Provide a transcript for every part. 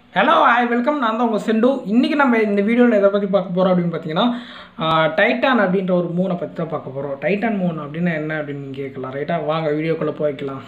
hello hi welcome நான் தான் உங்கள் செண்டு இன்றைக்கி நம்ம இந்த வீடியோவில் எதை பற்றி பார்க்க போகிறோம் அப்படின்னு பார்த்தீங்கன்னா டைட்டான் அப்படின்ற ஒரு மூனை பற்றி தான் பார்க்க போகிறோம் டைட்டான் மூன் அப்படின்னா என்ன அப்படின்னு நீங்கள் கேட்கலாம் ரைட்டாக வாங்க வீடியோக்குள்ளே போய்க்கலாம்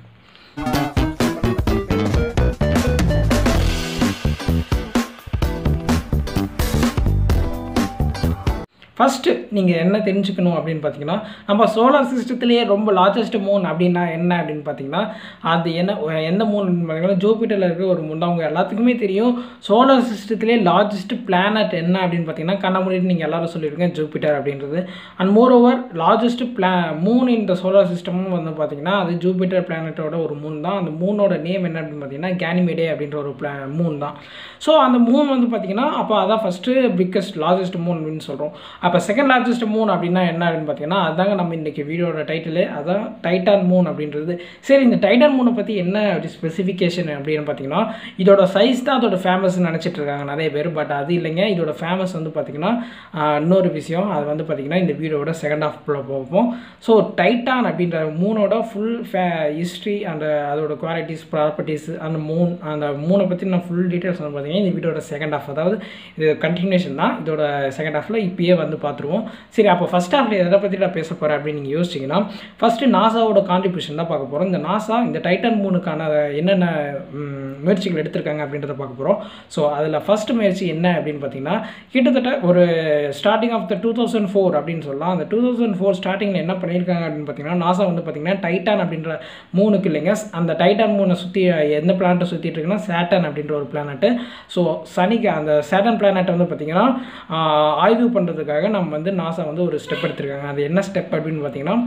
ஃபஸ்ட்டு நீங்கள் என்ன தெரிஞ்சுக்கணும் அப்படின்னு பார்த்தீங்கன்னா நம்ம சோலார் சிஸ்டத்துலேயே ரொம்ப லார்ஜஸ்ட் மூன் அப்படின்னா என்ன அப்படின்னு பார்த்தீங்கன்னா அது என்ன எந்த மூன் பார்த்தீங்கன்னா ஜூபிட்டரில் இருக்கிற ஒரு மூன் தான் அவங்க எல்லாத்துக்குமே தெரியும் சோலார் சிஸ்டத்துலேயே லார்ஜஸ்ட் பிளானட் என்ன அப்படின்னு பார்த்தீங்கன்னா கண்ண மூடிட்டு நீங்கள் எல்லாரும் சொல்லியிருக்கேன் ஜூபிட்டர் அப்படின்றது அண்ட் மோர் ஓவர் லார்ஜஸ்ட் பிளா மூன் இந்த சோலார் சிஸ்டமும் வந்து பார்த்தீங்கன்னா அது ஜூபிட்டர் பிளானட்டோட ஒரு மூன் தான் அந்த மூனோட நேம் என்ன அப்படின்னு பார்த்தீங்கன்னா கேனிமேடே அப்படின்ற ஒரு பிளா மூன் தான் ஸோ அந்த மூன் வந்து பார்த்தீங்கன்னா அப்போ அதான் ஃபஸ்ட்டு பிக்கஸ்ட் லார்ஜஸ்ட் மூன் அப்படின்னு சொல்கிறோம் அப்போ செகண்ட் லார்ஜஸ்ட் மூன் அப்படின்னா என்ன அப்படின்னு பார்த்தீங்கன்னா அதாங்க நம்ம இன்றைக்கி வீடியோட டைட்டிலு அதான் டைட்டான் மூன் அப்படின்றது சரி இந்த டைட்டான் மூனை பற்றி என்ன அப்படி ஸ்பெசிஃபிகேஷன் அப்படின்னு பார்த்தீங்கன்னா இதோட சைஸ் தான் அதோட ஃபேமஸ்ன்னு நினச்சிட்டு இருக்காங்க நிறைய பேர் பட் அது இல்லைங்க இதோட ஃபேமஸ் வந்து பார்த்திங்கன்னா இன்னொரு விஷயம் அது வந்து பார்த்திங்கன்னா இந்த வீடியோட செகண்ட் ஹாஃப்ல பார்ப்போம் ஸோ டைட்டான் அப்படின்ற மூனோட ஃபுல் ஃபே ஹிஸ்ட்ரி அந்த அதோட குவாலிட்டிஸ் ப்ராப்பர்ட்டிஸ் அந்த மூன் அந்த மூனை பற்றி நான் ஃபுல் டீட்டெயில்ஸ் வந்து பார்த்தீங்கன்னா இந்த வீடியோட செகண்ட் ஹாஃப் அதாவது இது கண்டினியூஷன் தான் இதோட செகண்ட் ஹாஃபில் இப்பயே வந்து பார்த்துருவோம் சரி அப்போ ஃபஸ்ட் ஹாஃபில் எதை பற்றி நான் பேச போகிறேன் அப்படின்னு நீங்கள் யோசிச்சிங்கன்னா ஃபஸ்ட்டு நாசாவோட கான்ட்ரிபியூஷன் தான் பார்க்க போகிறோம் இந்த நாசா இந்த டைட்டன் மூணுக்கான என்னென்ன முயற்சிகள் எடுத்திருக்காங்க அப்படின்றத பார்க்க போகிறோம் ஸோ அதில் ஃபஸ்ட் முயற்சி என்ன அப்படின்னு பார்த்தீங்கன்னா கிட்டத்தட்ட ஒரு starting of the two thousand four அப்படின்னு சொல்லலாம் அந்த டூ தௌசண்ட் ஃபோர் ஸ்டார்டிங்கில் என்ன பண்ணியிருக்காங்க அப்படின்னு பார்த்தீங்கன்னா நாசா வந்து பார்த்தீங்கன்னா டைட்டான் அப்படின்ற மூணுக்கு இல்லைங்க அந்த டைட்டான் மூணை சுற்றி எந்த பிளானட்டை சுற்றிட்டு இருக்குன்னா சேட்டன் அப்படின்ற ஒரு பிளானட்டு ஸோ சனிக்கு அந்த சேட்டன் பிளானட்டை வந்து பார்த்திங்கன்னா ஆய்வு பண்ணுறதுக்காக நம்ம வந்து நாசா வந்து ஒரு ஸ்டெப் எடுத்திருக்காங்க அது என்ன ஸ்டெப் அப்படின்னு பார்த்தீங்கன்னா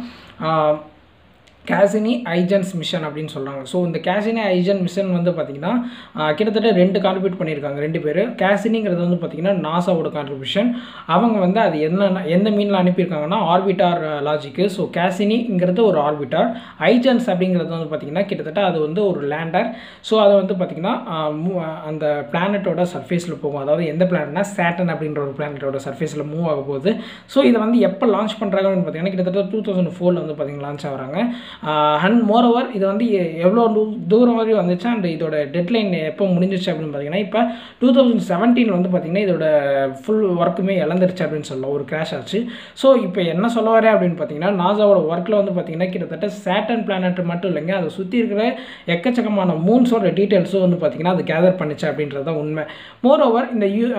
கேசினி ஐஜன்ஸ் மிஷன் அப்படின்னு சொல்கிறாங்க ஸோ இந்த கேசினி ஐஜன் மிஷன் வந்து பார்த்திங்கன்னா கிட்டத்தட்ட ரெண்டு கான்ட்ரிபியூட் பண்ணியிருக்காங்க ரெண்டு பேர் கேசினிங்கிறது வந்து பார்த்திங்கன்னா நாசாவோட கான்ட்ரிபியூஷன் அவங்க வந்து அது என்ன எந்த மீனில் அனுப்பியிருக்காங்கன்னா ஆர்பிட்டார் லாஜிக்கு ஸோ கேசினிங்கிறது ஒரு ஆர்பிட்டார் ஐஜன்ஸ் அப்படிங்கிறது வந்து பார்த்திங்கன்னா கிட்டத்தட்ட அது வந்து ஒரு லேண்டர் ஸோ அதை வந்து பார்த்திங்கன்னா அந்த பிளானட்டோட சர்ஃபேஸில் போகும் அதாவது எந்த பிளானட்னா சேட்டன் அப்படின்ற ஒரு பிளானட்டோட சர்ஃபேஸில் மூவ் ஆக போகுது ஸோ இதை வந்து எப்போ லான்ச் பண்ணுறாங்க அப்படின்னு பார்த்தீங்கன்னா கிட்டத்தட்ட டூ தௌசண்ட் ஃபோரில் வந்து பார்த்திங்கன்னா லான்ச் ஆகிறாங்க அண்ட் மோர் ஓவர் இது வந்து எவ்வளோ தூரம் வரையும் வந்துச்சு அண்ட் இதோட டெட்லைன் எப்போ முடிஞ்சிச்சு அப்படின்னு பார்த்தீங்கன்னா இப்போ டூ தௌசண்ட் செவன்டீன் வந்து பார்த்திங்கன்னா இதோட ஃபுல் ஒர்க்குமே இழந்துருச்சு அப்படின்னு சொல்லலாம் ஒரு கிராஷ் ஆச்சு ஸோ இப்போ என்ன சொல்ல வரேன் அப்படின்னு பார்த்தீங்கன்னா நாசாவோட ஒர்க்கில் வந்து பார்த்திங்கன்னா கிட்டத்தட்ட சேட்டன் பிளானட் மட்டும் இல்லைங்க அதை சுற்றி இருக்கிற எக்கச்சக்கமான மூன்ஸோட டீட்டெயில்ஸும் வந்து பார்த்திங்கன்னா அது கேதர் பண்ணிச்சு அப்படின்றது தான் உண்மை மோர் ஓவர் இந்த யூ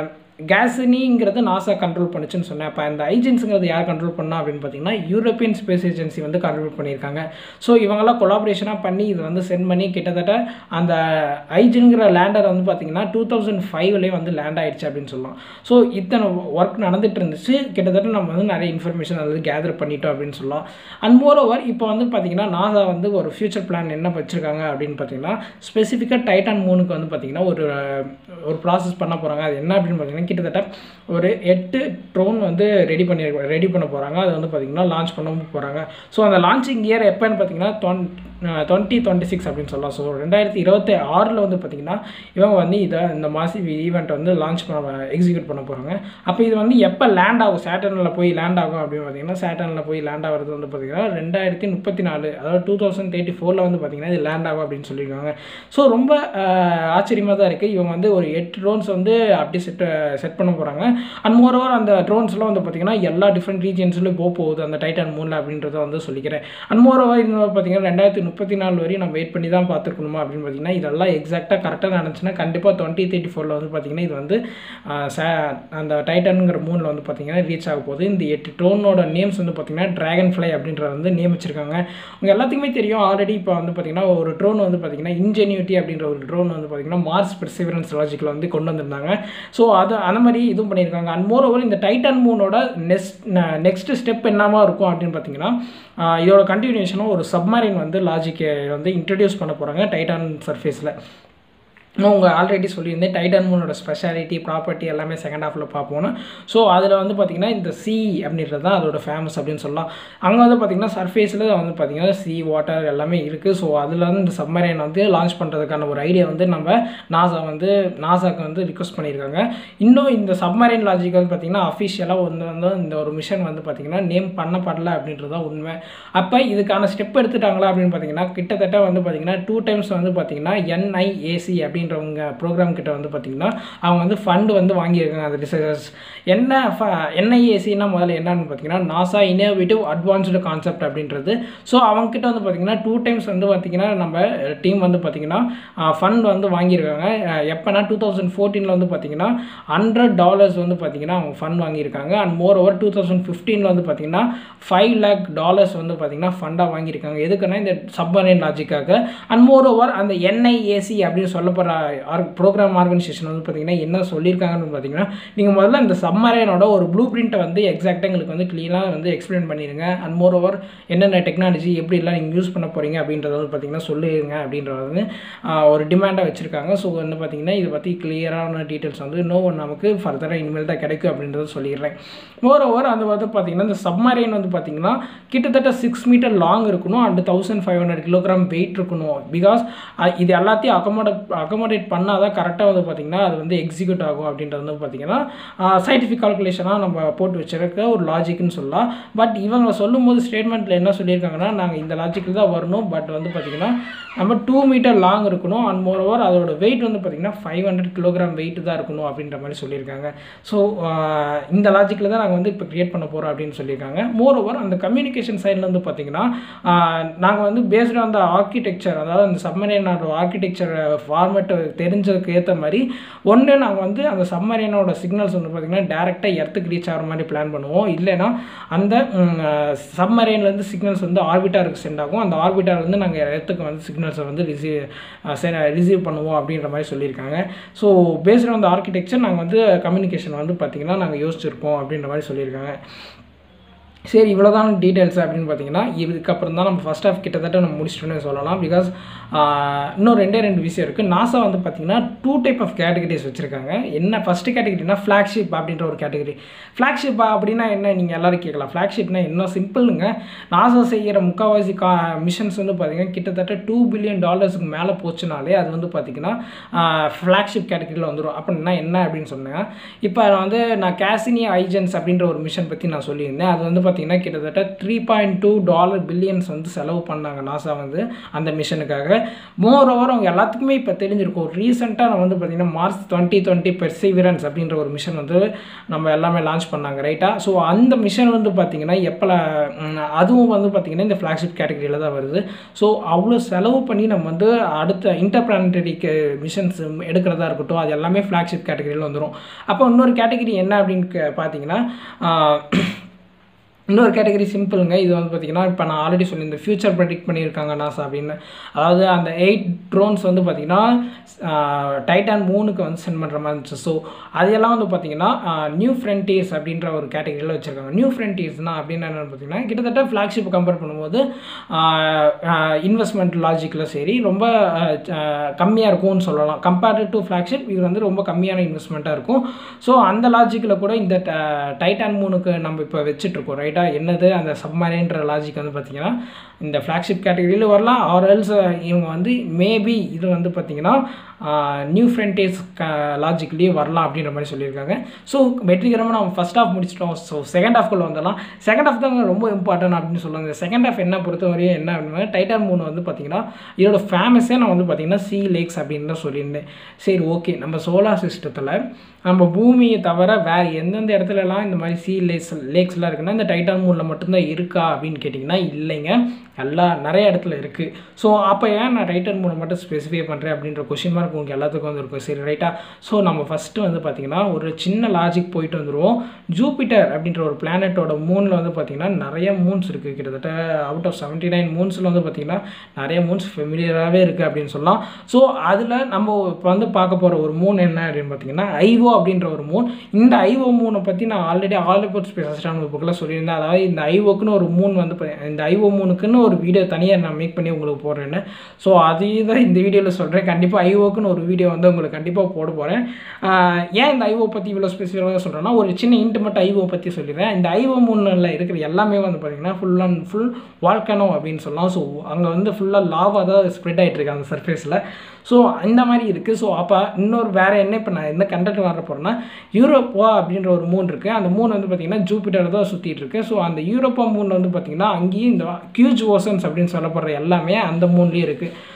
கேசனிங்கிறது நாசா கண்ட்ரோல் பண்ணுச்சுன்னு சொன்னேன் அப்போ அந்த ஐஜென்ஸுங்கிறது யார் கண்ட்ரோல் பண்ணா அப்படின்னு பார்த்தீங்கன்னா யூரோப்பியன் ஸ்பேஸ் ஏஜென்சி வந்து கண்ட்ரோல் பண்ணியிருக்காங்க ஸோ இவங்கெல்லாம் கொலாபரேஷனாக பண்ணி இது வந்து சென்ட் பண்ணி கிட்டத்தட்ட அந்த ஐஜின்கிற லேண்டர் வந்து பார்த்திங்கன்னா டூ தௌசண்ட் ஃபைவ்லேயே வந்து லேண்ட் ஆயிடுச்சு அப்படின்னு சொல்லலாம் ஸோ இத்தனை ஒர்க் நடந்துட்டு இருந்துச்சு கிட்டத்தட்ட நம்ம வந்து நிறைய இன்ஃபர்மேஷன் அது கேதர் பண்ணிட்டோம் அப்படின்னு சொல்லலாம் அண்ட் மோர் ஓவர் இப்போ வந்து பார்த்திங்கன்னா நாசா வந்து ஒரு ஃபியூச்சர் பிளான் என்ன வச்சுருக்காங்க அப்படின்னு பார்த்தீங்கன்னா ஸ்பெசிஃபிக்காக டைட்டான் மூணுக்கு வந்து பார்த்திங்கன்னா ஒரு ஒரு ப்ராசஸ் பண்ண போகிறாங்க அது என்ன அப்படின்னு பார்த்தீங்கன்னா கிட்டத்தட்ட ஒரு எட்டு ட்ரோன் வந்து ரெடி பண்ணி ரெடி பண்ண போகிறாங்க அது வந்து பார்த்திங்கன்னா லான்ச் பண்ண போகிறாங்க ஸோ அந்த லான்ச்சிங் இயர் எப்போன்னு பார்த்தீங்கன்னா டுவெண்ட் டுவெண்ட்டி டுவெண்ட்டி சிக்ஸ் அப்படின்னு சொல்லலாம் ஸோ ரெண்டாயிரத்தி இருபத்தி ஆறில் வந்து பார்த்திங்கன்னா இவங்க வந்து இதை இந்த மாசிவ் ஈவெண்ட் வந்து லான்ச் பண்ண எக்ஸிக்யூட் பண்ண போகிறாங்க அப்போ இது வந்து எப்போ லேண்ட் ஆகும் சேட்டனில் போய் லேண்ட் ஆகும் அப்படின்னு பார்த்தீங்கன்னா சேட்டனில் போய் லேண்ட் ஆகிறது வந்து பார்த்திங்கன்னா ரெண்டாயிரத்தி முப்பத்தி நாலு அதாவது டூ தௌசண்ட் தேர்ட்டி ஃபோரில் வந்து பார்த்திங்கன்னா இது லேண்ட் ஆகும் அப்படின்னு சொல்லியிருக்காங்க ஸோ ரொம்ப ஆச்சரியமாக தான் இருக்குது இவங்க வந்து ஒரு எட்டு ட்ரோன்ஸ் வந்து அப்படி செட் செட் பண்ண போகிறாங்க அண்ட் மோர் ஓவர் அந்த ட்ரோன்ஸ்லாம் வந்து பார்த்திங்கன்னா எல்லா டிஃப்ரெண்ட் ரீஜன்ஸ்லையும் போக போகுது அந்த டைட்டன் மூனில் அப்படின்றத வந்து சொல்லிக்கிறேன் அண்ட் மோர் ஓவர் இது பார்த்திங்கன்னா ரெண்டாயிரத்தி முப்பத்தி நாலு வரையும் நம்ம வெயிட் பண்ணி தான் பார்த்துருக்கணுமா அப்படின்னு பார்த்தீங்கன்னா இதெல்லாம் எக்ஸாக்டாக கரெக்டாக நடந்துச்சுன்னா கண்டிப்பாக டுவெண்ட்டி தேர்ட்டி ஃபோரில் வந்து பார்த்திங்கன்னா இது வந்து அந்த டைட்டனுங்கிற மூனில் வந்து பார்த்திங்கன்னா ரீச் ஆக போகுது இந்த எட்டு ட்ரோனோட நேம்ஸ் வந்து பார்த்திங்கன்னா ட்ராகன் ஃப்ளை அப்படின்ற வந்து நேம் வச்சிருக்காங்க உங்கள் எல்லாத்துக்குமே தெரியும் ஆல்ரெடி இப்போ வந்து பார்த்திங்கன்னா ஒரு ட்ரோன் வந்து பார்த்திங்கன்னா இன்ஜெனியூட்டி அப்படின்ற ஒரு ட்ரோன் வந்து பார்த்திங்கன்னா மார்ஸ் பெர்சிவரன்ஸ் லாஜிக்கில் வந்து கொண்டு வந்திருந்தாங்க ஸோ அது அந்த மாதிரி இதுவும் பண்ணியிருக்காங்க அண்ட் மோர் ஓவர் இந்த டைட்டன் மூனோட நெக்ஸ்ட் நெக்ஸ்ட் ஸ்டெப் என்னமா இருக்கும் அப்படின்னு பார்த்தீங்கன்னா இதோட கண்டினியூஷனும் ஒரு சப்மரைன் வந்து லாஜிக்கை வந்து இன்ட்ரடியூஸ் பண்ண போகிறாங்க டைட்டான் சர்ஃபேஸில் உங்கள் ஆல்ரெடி சொல்லியிருந்தேன் டைட்டன் மூனோட ஸ்பெஷாலிட்டி ப்ராப்பர்ட்டி எல்லாமே செகண்ட் ஹாஃபில் பார்ப்போம்னா ஸோ அதில் வந்து பார்த்திங்கன்னா இந்த சி அப்படின்றது தான் அதோட ஃபேமஸ் அப்படின்னு சொல்லலாம் அங்கே வந்து பார்த்திங்கன்னா சர்ஃபேஸில் வந்து பார்த்திங்கன்னா சி வாட்டர் எல்லாமே இருக்குது ஸோ அதில் வந்து இந்த சப்மரைன் வந்து லான்ச் பண்ணுறதுக்கான ஒரு ஐடியா வந்து நம்ம நாசா வந்து நாசாக்கு வந்து ரிக்வஸ்ட் பண்ணியிருக்காங்க இன்னும் இந்த சப்மரைன் லாஜிக் வந்து பார்த்திங்கன்னா அஃபிஷியலாக வந்து வந்து இந்த ஒரு மிஷன் வந்து பார்த்திங்கன்னா நேம் பண்ணப்படல அப்படின்றது தான் உண்மை அப்போ இதுக்கான ஸ்டெப் எடுத்துட்டாங்களா அப்படின்னு பார்த்தீங்கன்னா கிட்டத்தட்ட வந்து பார்த்திங்கன்னா டூ டைம்ஸ் வந்து பார்த்திங்கன்னா என்ஐஏசி அப்படின்னு அப்படின்றவங்க ப்ரோக்ராம் கிட்ட வந்து பார்த்திங்கன்னா அவங்க வந்து ஃபண்டு வந்து வாங்கியிருக்காங்க அந்த ரிசர்ச்சர்ஸ் என்ன ஃப என்ஐஏசின்னா முதல்ல என்னன்னு பார்த்தீங்கன்னா நாசா இனோவேட்டிவ் அட்வான்ஸ்டு கான்செப்ட் அப்படின்றது ஸோ அவங்கக்கிட்ட வந்து பார்த்திங்கன்னா டூ டைம்ஸ் வந்து பார்த்திங்கன்னா நம்ம டீம் வந்து பார்த்திங்கன்னா ஃபண்ட் வந்து வாங்கியிருக்காங்க அஹ் எப்போனா டூ தௌசண்ட் ஃபோர்டீனில் வந்து பார்த்திங்கன்னா ஹண்ட்ரட் டாலர்ஸ் வந்து பார்த்திங்கன்னா அவங்க ஃபண்ட் வாங்கியிருக்காங்க and moreover two thousand ஃபிஃப்டீனில் வந்து பார்த்திங்கன்னா ஃபைவ் லேக் டாலர்ஸ் வந்து பார்த்திங்கன்னா ஃபண்டாக வாங்கியிருக்காங்க எதுக்குன்னா இந்த சப்மரைன் லாஜிக்காக அண்ட் மோர் ஓவர் அந்த என்ஐஏசி அப்படின்னு சொல்லப்படுற ஆர் ப்ரோக்ராம் ஆர்கனைசேஷன் வந்து பார்த்திங்கன்னா என்ன சொல்லியிருக்காங்கன்னு பார்த்தீங்கன்னா நீங்கள் முதல்ல இந்த சப்மரைனோட ஒரு ப்ளூ பிரிண்ட்டை வந்து எக்ஸாக்டாக எங்களுக்கு வந்து க்ளீனாக வந்து எக்ஸ்பிளைன் பண்ணிடுங்க அண்ட் மோர் ஓவர் என்னென்ன டெக்னாலஜி எப்படிலாம் நீங்கள் யூஸ் பண்ண போகிறீங்க அப்படின்றத வந்து பார்த்திங்கன்னா சொல்லிடுங்க அப்படின்றத வந்து ஆஹ், ஒரு டிமாண்டாக வச்சுருக்காங்க ஸோ வந்து பார்த்திங்கன்னா இதை பற்றி கிளியரான டீட்டெயில்ஸ் வந்து நோ நமக்கு ஃபர்தராக இனிமேல் தான் கிடைக்கும் அப்படின்றத சொல்லிடுறேன் மோர் ஓவர் அது வந்து பார்த்திங்கன்னா இந்த சப்மரைன் வந்து பார்த்திங்கன்னா கிட்டத்தட்ட சிக்ஸ் மீட்டர் லாங் இருக்கணும் and thousand five hundred kilogram weight இருக்கணும் பிகாஸ் இது எல்லாத்தையும் அக்கமோடேட் அக்கமோடேட் பண்ணால் தான் கரெக்டாக வந்து பார்த்திங்கன்னா அது வந்து எக்ஸிக்யூட் ஆகும் அப்படின்றது வந்து பார்த்திங்கன்னா சயின்டிஃபிக் கால்குலேஷனாக நம்ம போட்டு வச்சிருக்க ஒரு லாஜிக்னு சொல்லலாம் பட் இவங்க சொல்லும்போது ஸ்டேட்மெண்ட்டில் என்ன சொல்லியிருக்காங்கன்னா நாங்கள் இந்த லாஜிக்கில் தான் வரணும் பட் வந்து பார்த்திங்கன்னா நம்ம டூ மீட்டர் லாங் இருக்கணும் அண்ட் மோர் ஓவர் அதோட வெயிட் வந்து பார்த்திங்கன்னா ஃபைவ் ஹண்ட்ரட் கிலோகிராம் வெயிட் தான் இருக்கணும் அப்படின்ற மாதிரி சொல்லியிருக்காங்க ஸோ இந்த லாஜிக்கில் தான் நாங்கள் வந்து இப்போ க்ரியேட் பண்ண போகிறோம் அப்படின்னு சொல்லியிருக்காங்க மோர் ஓவர் அந்த கம்யூனிகேஷன் சைடில் வந்து பார்த்திங்கன்னா நாங்கள் வந்து பேஸ்டு ஆன் த ஆர்கிடெக்சர் அதாவது அந்த சப்மரீனோட ஆர்கிடெக்சர் ஃபார்மேட் தெரிஞ்சதுக்கு ஏற்ற மாதிரி ஒன்று நாங்கள் வந்து அந்த சப்மரீனோட சிக்னல்ஸ் வந்து பார்த்திங்கன்னா டேரெக்டாக எர்த்துக்கு ரீச் ஆகிற மாதிரி பிளான் பண்ணுவோம் இல்லைன்னா அந்த சப்மரீன்லேருந்து சிக்னல்ஸ் வந்து ஆர்பிட்டாருக்கு சென்ட் ஆகும் அந்த ஆர்பிட்டார்லேருந்து நாங்கள் எர்த்துக்கு வந்து சிக்னல்ஸை வந்து ரிசீவ் ரிசீவ் பண்ணுவோம் அப்படின்ற மாதிரி சொல்லியிருக்காங்க so based on the architecture நாங்கள் வந்து கம்யூனிகேஷன் வந்து பார்த்திங்கன்னா நாங்கள் யோசிச்சிருக்கோம் அப்படின்ற மாதிரி சொல்லியிருக்காங்க சரி இவ்வளோதான் டீட்டெயில்ஸ் அப்படின்னு பார்த்தீங்கன்னா இதுக்கப்புறம் தான் நம்ம ஃபஸ்ட் ஆஃப் கிட்டத்தட்ட நம்ம முடிச்சிட்டோன்னு சொல்லலாம் பிகாஸ் இன்னும் ரெண்டே ரெண்டு விஷயம் இருக்குது நாசா வந்து பார்த்திங்கன்னா டூ டைப் ஆஃப் கேட்டகரிஸ் வச்சுருக்காங்க என்ன ஃபஸ்ட்டு கேட்டகரினா ஃப்ளாக்ஷிப் அப்படின்ற ஒரு கேட்டகரி ஃப்ளாக்ஷிப்பா அப்படின்னா என்ன நீங்கள் எல்லோரும் கேட்கலாம் ஃப்ளாக்ஷிப்னா இன்னும் சிம்பிளுங்க நாசா செய்கிற முக்கால்வாசி கா மிஷன்ஸ் வந்து பார்த்திங்கன்னா கிட்டத்தட்ட டூ பில்லியன் டாலர்ஸுக்கு மேலே போச்சுனாலே அது வந்து பார்த்திங்கன்னா ஃப்ளாக்ஷிப் கேட்டகரியில் வந்துடும் அப்படின்னா என்ன அப்படின்னு சொன்னேன் இப்போ வந்து நான் கேசினி ஐஜென்ஸ் அப்படின்ற ஒரு மிஷன் பற்றி நான் சொல்லியிருந்தேன் அது வந்து பார்த்திங்கன்னா கிட்டத்தட்ட three point two dollar billions வந்து செலவு பண்ணாங்க நாசா வந்து அந்த மிஷனுக்காக மோர் ஓவர் அவங்க எல்லாத்துக்குமே இப்போ தெரிஞ்சிருக்கும் ரீசெண்டாக நான் வந்து பார்த்திங்கன்னா மார்ச் டுவெண்ட்டி டுவெண்ட்டி பெர்சிவிரன்ஸ் அப்படின்ற ஒரு மிஷன் வந்து நம்ம எல்லாமே லான்ச் பண்ணாங்க ரைட்டாக ஸோ அந்த மிஷன் வந்து பார்த்திங்கன்னா எப்போ அதுவும் வந்து பார்த்திங்கன்னா இந்த ஃப்ளாக்ஷிப் கேட்டகரியில் தான் வருது ஸோ அவ்வளோ செலவு பண்ணி நம்ம வந்து அடுத்த இன்டர்பிளானட்டரி மிஷன்ஸ் எடுக்கிறதா இருக்கட்டும் அது எல்லாமே ஃப்ளாக்ஷிப் கேட்டகரியில் வந்துடும் அப்போ இன்னொரு கேட்டகரி என்ன அப்படின்னு கே- பார்த்தீங்கன்னா ஆஹ், இன்னொரு கேட்டகரி சிம்பிளுங்க இது வந்து பார்த்திங்கன்னா இப்போ நான் ஆல்ரெடி சொல்லியிருந்தேன் ஃபியூச்சர் ப்ரெடிக்ட் பண்ணியிருக்காங்க நாசா அப்படின்னு அதாவது அந்த எயிட் ட்ரோன்ஸ் வந்து பார்த்திங்கன்னா டைட்டான் மூணுக்கு வந்து சென்ட் பண்ணுற மாதிரி இருந்துச்சு ஸோ அதையெல்லாம் வந்து பார்த்திங்கன்னா நியூ ஃப்ரண்டியர்ஸ் அப்படின்ற ஒரு கேட்டகரியில் வச்சுருக்காங்க நியூ ஃப்ரண்டியர்ஸ்னால் அப்படின்னு என்னென்னு பார்த்தீங்கன்னா கிட்டத்தட்ட ஃப்ளாக்ஷிப் கம்பேர் பண்ணும்போது இன்வெஸ்ட்மெண்ட் லாஜிக்கில் சரி ரொம்ப கம்மியாக இருக்கும்னு சொல்லலாம் கம்பேர்டு டு ஃப்ளாக்ஷிப் இது வந்து ரொம்ப கம்மியான இன்வெஸ்ட்மெண்ட்டாக இருக்கும் ஸோ அந்த லாஜிக்கில் கூட இந்த டைட்டான் மூணுக்கு நம்ம இப்போ வச்சுட்ருக்கோம் ரைட்டாக என்னது அந்த சப்மரைன்ற லாஜிக் வந்து பார்த்திங்கன்னா இந்த ஃப்ளாக்ஷிப் கேட்டகரியில் வரலாம் ஆர் எல்ஸ் இவங்க வந்து மேபி இது வந்து பார்த்திங்கன்னா நியூ ஃப்ரண்டேஸ் லாஜிக்லேயே வரலாம் அப்படின்ற மாதிரி சொல்லியிருக்காங்க ஸோ வெற்றிகரமாக நம்ம ஃபஸ்ட் ஹாஃப் முடிச்சிட்டோம் ஸோ செகண்ட் ஹாஃப்குள்ளே வந்துடலாம் செகண்ட் ஹாஃப் தான் ரொம்ப இம்பார்ட்டன்ட் அப்படின்னு சொல்லுவாங்க செகண்ட் ஹாஃப் என்ன பொறுத்தவரையும் என்ன அப்படின்னா டைட்டான் மூணு வந்து பார்த்திங்கன்னா இதோட ஃபேமஸே நான் வந்து பார்த்திங்கன்னா சி லேக்ஸ் அப்படின்னு தான் சொல்லியிருந்தேன் சரி ஓகே நம்ம சோலார் சிஸ்டத்தில் நம்ம பூமியை தவிர வேறு எந்தெந்த இடத்துலலாம் இந்த மாதிரி சி லேக்ஸ் லேக்ஸ்லாம் இருக்குன்னா இந்த டைட்டான் மூணில் மட்டும்தான் இருக்கா அப்படின்னு கேட்டிங்கன்னா இல்லைங்க எல்லா நிறைய இடத்துல இருக்குது ஸோ அப்போ ஏன் நான் டைட்டன் மூணு மட்டும் ஸ்பெசிஃபை பண்ணுறேன் அப்படின்ற கொஷின் மார்க் உங்களுக்கு எல்லாத்துக்கும் வந்து இருக்கும் சரி ரைட்டா ஸோ நம்ம ஃபஸ்ட்டு வந்து பார்த்திங்கன்னா ஒரு சின்ன லாஜிக் போயிட்டு வந்துடுவோம் ஜூபிட்டர் அப்படின்ற ஒரு பிளானட்டோட மூணில் வந்து பார்த்திங்கன்னா நிறைய மூன்ஸ் இருக்குது கிட்டத்தட்ட அவுட் ஆஃப் செவன்ட்டி நைன் மூன்ஸில் வந்து பார்த்திங்கன்னா நிறைய மூன்ஸ் ஃபெமிலியராகவே இருக்குது அப்படின்னு சொல்லலாம் ஸோ அதில் நம்ம இப்போ வந்து பார்க்க போகிற ஒரு மூன் என்ன அப்படின்னு பார்த்தீங்கன்னா ஐஓ அப்படின்ற ஒரு மூன் இந்த ஐஓ மூனை பற்றி நான் already all about space astronomy புக்கில் சொல்லியிருந்தேன் அதாவது இந்த ஐஓக்குன்னு ஒரு மூன் வந்து பா- இந்த ஐஓ மூணுக்குன்னு ஒரு வீடியோ தனியாக நான் மேக் பண்ணி உங்களுக்கு போடுறேன்னு ஸோ அதே தான் இந்த வீடியோவில் சொல்கிறேன் கண்டிப்பாக ஐஓக்குன்னு ஒரு வீடியோ வந்து உங்களுக்கு கண்டிப்பாக போட போகிறேன் ஏன் இந்த ஐஓ பற்றி இவ்வளோ ஸ்பெசிஃபிக்காக சொல்கிறேன்னா ஒரு சின்ன இன்டிமேட் ஐஓ பற்றி சொல்லிடுறேன் இந்த ஐஓ மூணில் இருக்கிற எல்லாமே வந்து பார்த்திங்கன்னா ஃபுல் அண்ட் ஃபுல் வால்கனோ அப்படின்னு சொல்லலாம் ஸோ அங்கே வந்து ஃபுல்லாக லாவாக தான் ஸ்ப்ரெட் ஆகிட்டு இருக்கு அந்த சர்ஃபேஸில் ஸோ இந்த மாதிரி இருக்குது ஸோ அப்போ இன்னொரு வேறு என்ன இப்போ நான் என்ன கண்டென்ட் வர போகிறேன்னா யூரோப்பா அப்படின்ற ஒரு மூன் இருக்குது அந்த மூன் வந்து பார்த்திங்கன்னா ஜூபிட்டர் தான் சுற்றிட்டு இருக்கு ஸோ அந்த யூரோப்பா மூன் வந்து பார்த்திங்கன்னா அங்கேயும் இந்த கியூஜ் ஓசன்ஸ் அப்படின்னு சொல்லப்படுற எல்லாமே அந்த மூன்லேயே இருக்குது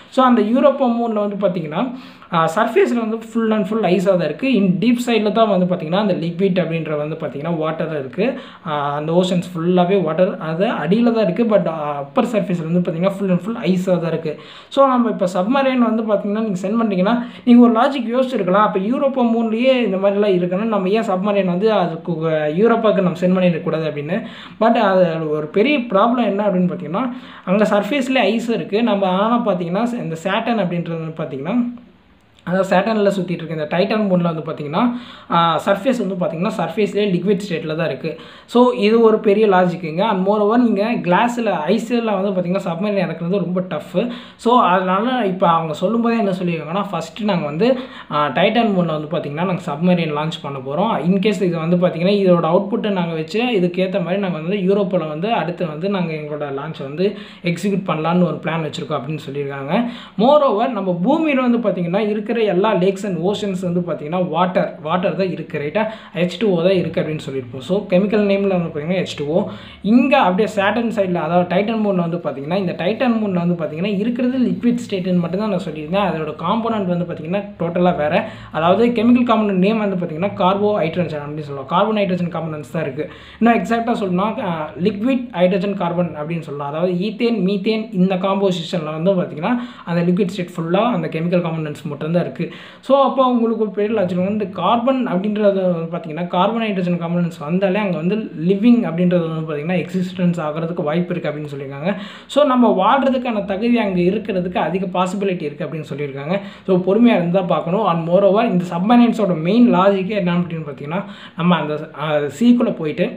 ஸோ அந்த யூரோப்பா மூனில் வந்து பார்த்திங்கன்னா சர்ஃபேஸில் வந்து ஃபுல் அண்ட் ஃபுல் ஐஸாக தான் இருக்குது இன் டீப் சைடில் தான் வந்து பார்த்திங்கன்னா அந்த லிக்விட் அப்படின்ற வந்து பார்த்திங்கன்னா வாட்டர் இருக்குது அந்த ஓஷன்ஸ் ஃபுல்லாகவே வாட்டர் அது அடியில் தான் இருக்குது பட் அப்பர் சர்ஃபேஸில் வந்து பார்த்திங்கன்னா ஃபுல் அண்ட் ஃபுல் ஐஸாக தான் இருக்குது ஸோ நம்ம இப்போ சப்மரைன் வந்து பார்த்திங்கன்னா நீங்கள் சென்ட் பண்ணுறீங்கன்னா நீங்கள் ஒரு லாஜிக் யோசிச்சிருக்கலாம் அப்போ யூரோப்பா மூன்லேயே இந்த மாதிரிலாம் இருக்குன்னா நம்ம ஏன் சப்மரைன் வந்து அதுக்கு யூரோப்பாவுக்கு நம்ம சென்ட் பண்ணிடக்கூடாது அப்படின்னு பட் அது ஒரு பெரிய ப்ராப்ளம் என்ன அப்படின்னு பார்த்தீங்கன்னா அங்கே சர்ஃபேஸ்லேயே ஐஸ் இருக்குது நம்ம ஆனால் பார்த்தீங்கன்னா இந்த சேட்டன் அப்படின்றது பார்த்தீங்கன்னா அதாவது சேட்டனில் சுற்றிட்டு இருக்க இந்த டைட்டன் மூனில் வந்து பார்த்திங்கன்னா சர்ஃபேஸ் வந்து பார்த்திங்கன்னா சர்ஃபேஸ்லேயே லிக்விட் ஸ்டேட்டில் தான் இருக்குது ஸோ இது ஒரு பெரிய லாஜிக்குங்க அண்ட் மோர் ஓவர் நீங்கள் கிளாஸில் ஐஸில் வந்து பார்த்திங்கன்னா சப்மரின் இறக்குறது ரொம்ப டஃப்பு ஸோ அதனால் இப்போ அவங்க சொல்லும்போதே என்ன சொல்லியிருக்காங்கன்னா ஃபஸ்ட்டு நாங்கள் வந்து டைட்டன் மூனில் வந்து பார்த்திங்கன்னா நாங்கள் சப்மரின் லான்ச் பண்ண போகிறோம் இன்கேஸ் இது வந்து பார்த்திங்கன்னா இதோட அவுட்புட்டை நாங்கள் வச்சு இதுக்கேற்ற மாதிரி நாங்கள் வந்து யூரோப்பில் வந்து அடுத்து வந்து நாங்கள் எங்களோட லான்ச்சை வந்து எக்ஸிக்யூட் பண்ணலான்னு ஒரு பிளான் வச்சுருக்கோம் அப்படின்னு சொல்லியிருக்காங்க மோர் ஓவர் நம்ம பூமியில் வந்து பார்த்திங்கன்னா இருக்கிற எல்லா லேக்ஸ் அண்ட் ஓஷன்ஸ் வந்து பார்த்திங்கன்னா வாட்டர் வாட்டர் தான் இருக்குது ரைட்டாக ஹெச் டூ ஓ தான் இருக்குது அப்படின்னு சொல்லியிருப்போம் ஸோ கெமிக்கல் நேமில் வந்து பார்த்திங்கன்னா ஹெச் டூ ஓ இங்கே அப்படியே சேட்டன் சைடில் அதாவது டைட்டன் மூனில் வந்து பார்த்திங்கன்னா இந்த டைட்டன் மூனில் வந்து பார்த்திங்கன்னா இருக்கிறது லிக்விட் ஸ்டேட்டுன்னு மட்டும்தான் நான் சொல்லியிருந்தேன் அதோட காம்போனன்ட் வந்து பார்த்திங்கன்னா டோட்டலாக வேறு அதாவது கெமிக்கல் காம்போனன்ட் நேம் வந்து பார்த்திங்கன்னா கார்போ ஹைட்ரஜன் அப்படின்னு சொல்லுவோம் கார்பன் ஹைட்ரஜன் காம்போனன்ட்ஸ் தான் இருக்குது இன்னும் எக்ஸாக்டாக சொல்லணும்னா லிக்விட் ஹைட்ரஜன் கார்பன் அப்படின்னு சொல்லலாம் அதாவது ஈத்தேன் மீத்தேன் இந்த காம்போசிஷனில் வந்து பார்த்திங்கன்னா அந்த லிக்விட் ஸ்டேட் ஃபுல்லாக அந்த கெமிக்கல் காம்போனன்ட்ஸ் மட்டும்தான் இருக்குது ஸோ அப்போ உங்களுக்கு ஒரு பெரிய லாஜிக் வந்து கார்பன் அப்படின்றது வந்து பார்த்திங்கன்னா கார்பன் ஹைட்ரஜன் காம்போனன்ட்ஸ் வந்தாலே அங்கே வந்து லிவிங் அப்படின்றது வந்து பார்த்திங்கன்னா எக்ஸிஸ்டன்ஸ் ஆகிறதுக்கு வாய்ப்பு இருக்குது அப்படின்னு சொல்லியிருக்காங்க ஸோ நம்ம வாழ்கிறதுக்கான தகுதி அங்கே இருக்கிறதுக்கு அதிக பாசிபிலிட்டி இருக்குது அப்படின்னு சொல்லியிருக்காங்க ஸோ பொறுமையாக இருந்தால் பார்க்கணும் அண்ட் மோர் ஓவர் இந்த சப்மரைன்ஸோட மெயின் லாஜிக்கே என்ன அப்படின்னு பார்த்தீங்கன்னா நம்ம அந்த சீக்குள்ளே போயிட்டு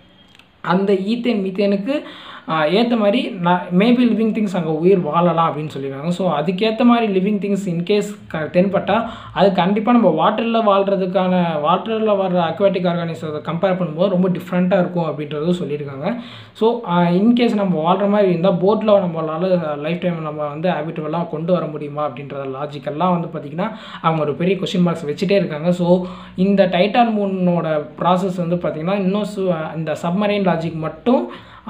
அந்த ஈத்தேன் மீத்தேனுக்கு ஏற்ற மாதிரி நான் மேபி லிவிங் திங்ஸ் அங்கே உயிர் வாழலாம் அப்படின்னு சொல்லியிருக்காங்க ஸோ அதுக்கேற்ற மாதிரி லிவிங் திங்ஸ் இன்கேஸ் க தென்பட்டால் அது கண்டிப்பாக நம்ம வாட்டரில் வாழ்கிறதுக்கான வாட்டரில் வர்ற அக்வாட்டிக் ஆர்கானிசத்தை கம்பேர் பண்ணும்போது ரொம்ப டிஃப்ரெண்ட்டாக இருக்கும் அப்படின்றதும் சொல்லியிருக்காங்க ஸோ இன்கேஸ் நம்ம வாழ்கிற மாதிரி இருந்தால் போட்டில் நம்மளால் லைஃப் டைம் நம்ம வந்து ஹேபிட்டுவெல்லாம் கொண்டு வர முடியுமா அப்படின்றத லாஜிக்கெல்லாம் வந்து பார்த்திங்கன்னா அவங்க ஒரு பெரிய கொஷின் மார்க்ஸ் வச்சுட்டே இருக்காங்க ஸோ இந்த டைட்டான் மூனோட ப்ராசஸ் வந்து பார்த்திங்கன்னா இன்னும் சு இந்த சப்மரைன் லாஜிக் மட்டும்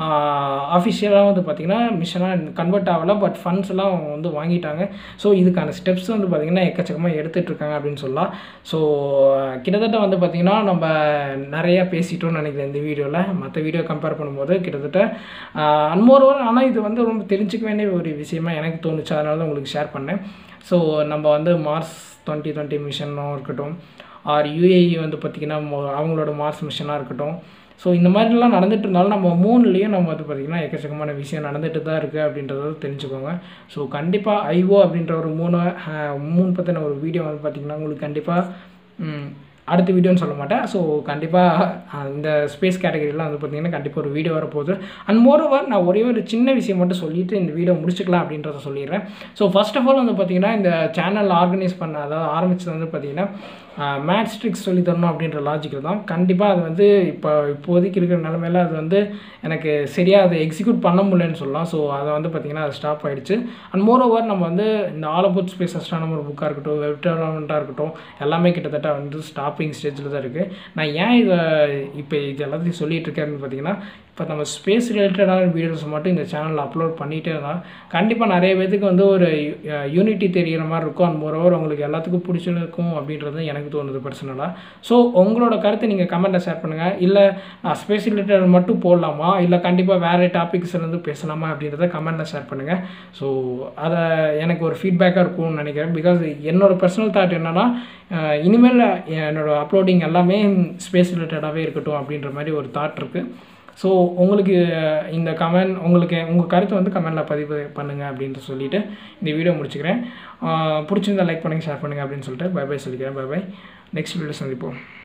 அஃபிஷியலாக வந்து பார்த்திங்கன்னா மிஷனாக கன்வெர்ட் ஆகலை பட் ஃபண்ட்ஸ் எல்லாம் அவங்க வந்து வாங்கிட்டாங்க ஸோ இதுக்கான ஸ்டெப்ஸ் வந்து பார்த்திங்கன்னா எக்கச்சக்கமாக எடுத்துகிட்ருக்காங்க அப்படின்னு சொல்லலாம் ஸோ கிட்டத்தட்ட வந்து பார்த்திங்கன்னா நம்ம நிறையா பேசிட்டோம்னு நினைக்கிறேன் இந்த வீடியோவில் மற்ற வீடியோ கம்பேர் பண்ணும்போது கிட்டத்தட்ட அன்மோரோவர் ஆனால் இது வந்து ரொம்ப தெரிஞ்சுக்க வேண்டிய ஒரு விஷயமா எனக்கு தோணுச்சு அதனால தான் உங்களுக்கு ஷேர் பண்ணேன் ஸோ நம்ம வந்து மார்ஸ் டுவெண்ட்டி டுவெண்ட்டி மிஷனும் இருக்கட்டும் ஆர் யூஏஇ வந்து பார்த்திங்கன்னா அவங்களோட மார்ஸ் மிஷனாக இருக்கட்டும் ஸோ இந்த மாதிரிலாம் நடந்துட்டு இருந்தாலும் நம்ம மூணுலேயும் நம்ம வந்து பார்த்திங்கன்னா எக்கச்சக்கமான விஷயம் நடந்துட்டு தான் இருக்குது அப்படின்றத தெரிஞ்சுக்கோங்க ஸோ கண்டிப்பாக ஐஓ அப்படின்ற ஒரு மூணு மூணு பற்றின ஒரு வீடியோ வந்து பார்த்திங்கன்னா உங்களுக்கு கண்டிப்பாக அடுத்த வீடியோன்னு சொல்ல மாட்டேன் ஸோ கண்டிப்பாக இந்த ஸ்பேஸ் கேட்டகரிலாம் வந்து பார்த்திங்கன்னா கண்டிப்பாக ஒரு வீடியோ வரப்போகுது அண்ட் மோரோவர் நான் ஒரே ஒரு சின்ன விஷயம் மட்டும் சொல்லிவிட்டு இந்த வீடியோ முடிச்சுக்கலாம் அப்படின்றத சொல்லிடுறேன் ஸோ ஃபஸ்ட் ஆஃப் ஆல் வந்து பார்த்திங்கன்னா இந்த சேனல் ஆர்கனைஸ் பண்ண அதாவது ஆரம்பித்தது வந்து பார்த்திங்கன்னா மேத்ஸ் ட்ரிக்ஸ் சொல்லி தரணும் அப்படின்ற லாஜிக்கில் தான் கண்டிப்பாக அது வந்து இப்போ இப்போதைக்கு இருக்கிற நிலமையில அது வந்து எனக்கு சரியாக அதை எக்ஸிக்யூட் பண்ண முடியலன்னு சொல்லலாம் ஸோ அதை வந்து பார்த்திங்கன்னா அது ஸ்டாப் ஆகிடுச்சு அண்ட் மோர் ஓவர் நம்ம வந்து இந்த ஆல் அபவுட் ஸ்பேஸ் அஸ்ட்ரானமர் புக்காக இருக்கட்டும் வெப் டெவலப்மெண்ட்டாக இருக்கட்டும் எல்லாமே கிட்டத்தட்ட வந்து ஸ்டாப்பிங் ஸ்டேஜில் தான் இருக்குது நான் ஏன் இதை இப்போ இது எல்லாத்தையும் சொல்லிகிட்டு இருக்கேன்னு பார்த்தீங்கன்னா இப்போ நம்ம ஸ்பேஸ் ரிலேட்டடான வீடியோஸ் மட்டும் இந்த சேனலில் அப்லோட் பண்ணிகிட்டே இருந்தால் கண்டிப்பாக நிறைய பேத்துக்கு வந்து ஒரு யூனிட்டி தெரிகிற மாதிரி இருக்கும் அண்ட் மோரோவர் உங்களுக்கு எல்லாத்துக்கும் பிடிச்சிருக்கும் அப்படின்றது எனக்கு தோணுது பர்சனலாக ஸோ உங்களோட கருத்தை நீங்கள் கமெண்ட்டில் ஷேர் பண்ணுங்கள் இல்லை ஸ்பேஸ் ரிலேட்டட் மட்டும் போடலாமா இல்லை கண்டிப்பாக வேறு டாபிக்ஸ்லேருந்து பேசலாமா அப்படின்றத கமெண்ட்டில் ஷேர் பண்ணுங்கள் ஸோ அதை எனக்கு ஒரு ஃபீட்பேக்காக இருக்கும்னு நினைக்கிறேன் பிகாஸ் என்னோடய பர்சனல் தாட் என்னென்னா இனிமேல் என்னோடய அப்லோடிங் எல்லாமே ஸ்பேஸ் ரிலேட்டடாகவே இருக்கட்டும் அப்படின்ற மாதிரி ஒரு தாட் இருக்குது ஸோ உங்களுக்கு இந்த கமெண்ட் உங்களுக்கு உங்கள் கருத்தை வந்து கமெண்டில் பதிவு பண்ணுங்கள் அப்படின்ட்டு சொல்லிவிட்டு இந்த வீடியோ முடிச்சுக்கிறேன் பிடிச்சிருந்தா லைக் பண்ணுங்கள் ஷேர் பண்ணுங்கள் அப்படின்னு சொல்லிட்டு பை பை சொல்லிக்கிறேன் பை பை நெக்ஸ்ட் வீடியோ சந்திப்போம்